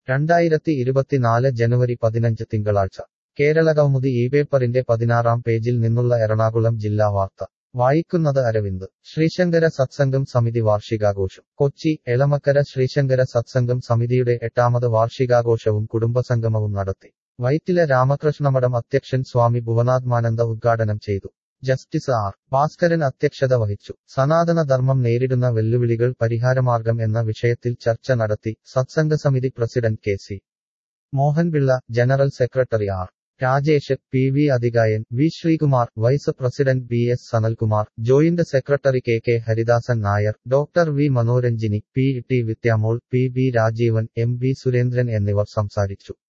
രണ്ടായിരത്തി ഇരുപത്തിനാല് ജനുവരി പതിനഞ്ച് തിങ്കളാഴ്ച കേരളകൗമുദി ഈ പേപ്പറിന്റെ പതിനാറാം പേജിൽ നിന്നുള്ള എറണാകുളം ജില്ലാ വാർത്ത വായിക്കുന്നത് അരവിന്ദ് ശ്രീശങ്കര സത്സംഗം സമിതി വാർഷികാഘോഷം കൊച്ചി എളമക്കര ശ്രീശങ്കര സത്സംഗം സമിതിയുടെ എട്ടാമത് വാർഷികാഘോഷവും കുടുംബസംഗമവും നടത്തി വൈറ്റില രാമകൃഷ്ണമഠം അധ്യക്ഷൻ സ്വാമി ഭുവനാത്മാനന്ദ ഉദ്ഘാടനം ചെയ്തു ജസ്റ്റിസ് ആർ ഭാസ്കരൻ അധ്യക്ഷത വഹിച്ചു സനാതനധർമ്മം നേരിടുന്ന വെല്ലുവിളികൾ പരിഹാരമാർഗം എന്ന വിഷയത്തിൽ ചർച്ച നടത്തി സത്സംഗ സമിതി president K C Mohanpillai general secretary R Rajesh P V അധികായൻ V Sreekumar vice president B S Sanalkumar joint secretary K K Haridasan Nair doctor V Manoranjini P T Vidyamol P B Rajeevan M B Surendran എന്നിവർ സംസാരിച്ചു